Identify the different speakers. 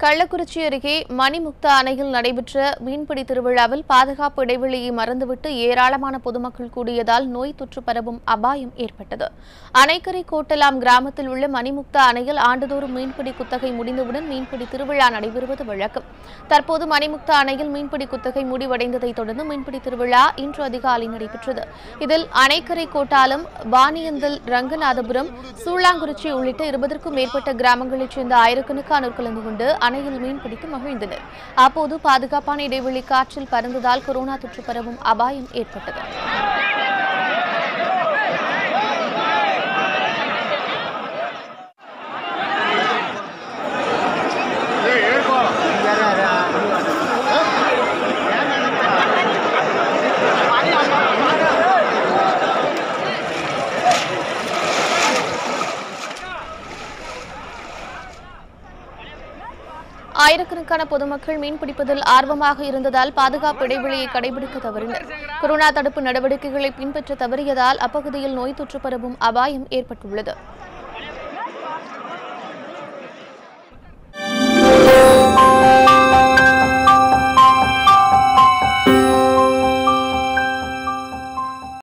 Speaker 1: கள்ளக்குறிச்சி அருகே மணிமுக்தா அணையில் நடைபெற்ற மீன்பிடி திருவிழாவில் பாதுகாப்பு இடைவெளியை மறந்துவிட்டு ஏராளமான பொதுமக்கள் கூடியதால் நோய் தொற்று பரவும் அபாயம் ஏற்பட்டது அணைக்கரை கோட்டலாம் கிராமத்தில் உள்ள மணிமுக்தா அணையில் ஆண்டுதோறும் மீன்பிடி குத்தகை முடிந்தவுடன் மீன்பிடி திருவிழா நடைபெறுவது வழக்கம் தற்போது மணிமுக்தா அணையில் மீன்பிடி குத்தகை முடிவடைந்ததைத் தொடர்ந்து மீன்பிடி திருவிழா இன்று அதிகாலை நடைபெற்றது இதில் அணைக்கரை கோட்டாலம் வாணியந்தல் ரங்கநாதபுரம் சூளாங்குறிச்சி உள்ளிட்ட இருபதற்கும் மேற்பட்ட கிராமங்களைச் சேர்ந்த ஆயிரக்கணக்கானோர் கலந்து கொண்டு அணையில் மீன்பிடித்து மகிழ்ந்தனர் அப்போது பாதுகாப்பான இடைவெளி காற்றில் பறந்ததால் கொரோனா தொற்று பரவும் அபாயம் ஏற்பட்டது ஆயிரக்கணக்கான பொதுமக்கள் மீன்பிடிப்பதில் ஆர்வமாக இருந்ததால் பாதுகாப்பு இடைவெளியை கடைபிடிக்க தவறினர் கொரோனா தடுப்பு நடவடிக்கைகளை பின்பற்ற தவறியதால் அப்பகுதியில் நோய் தொற்று பரவும் அபாயம் ஏற்பட்டுள்ளது